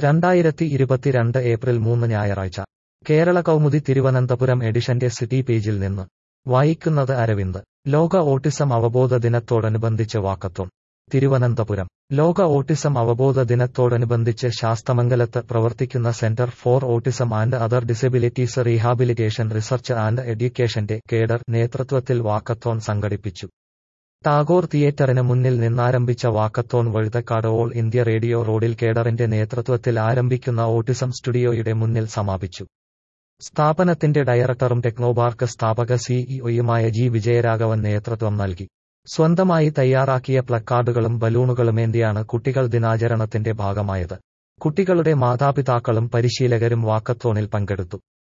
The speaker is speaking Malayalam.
രണ്ടായിരത്തി ഇരുപത്തിരണ്ട് ഏപ്രിൽ മൂന്ന് ഞായറാഴ്ച കേരള കൗമുദി തിരുവനന്തപുരം എഡിഷന്റെ സിറ്റി പേജിൽ നിന്ന് വായിക്കുന്നത് അരവിന്ദ് ലോക ഓട്ടിസം അവബോധ ദിനത്തോടനുബന്ധിച്ച് വാക്കത്തോൺ തിരുവനന്തപുരം ലോക ഓട്ടിസം അവബോധ ദിനത്തോടനുബന്ധിച്ച് ശാസ്തമംഗലത്ത് പ്രവർത്തിക്കുന്ന centre for autism and other disabilities rehabilitation research and എഡ്യൂക്കേഷന്റെ കേഡർ നേതൃത്വത്തിൽ വാക്കത്തോൺ സംഘടിപ്പിച്ചു ടാഗോർ തിയേറ്ററിന് മുന്നിൽ നിന്നാരംഭിച്ച walkathon Vazhuthacaud All India Radio റോഡിൽ കേഡറിന്റെ നേതൃത്വത്തിൽ ആരംഭിക്കുന്ന ഓട്ടിസം സ്റ്റുഡിയോയുടെ മുന്നിൽ സമാപിച്ചു സ്ഥാപനത്തിന്റെ ഡയറക്ടറും ടെക്നോപാർക്ക് സ്ഥാപക സിഇഒയുമായ ജി വിജയരാഘവൻ നേതൃത്വം നൽകി സ്വന്തമായി തയ്യാറാക്കിയ പ്ലക്കാർഡുകളും ബലൂണുകളുമേന്തിയാണ് കുട്ടികൾ ദിനാചരണത്തിന്റെ ഭാഗമായത് കുട്ടികളുടെ മാതാപിതാക്കളും പരിശീലകരും വാക്കത്തോണിൽ പങ്കെടുത്തു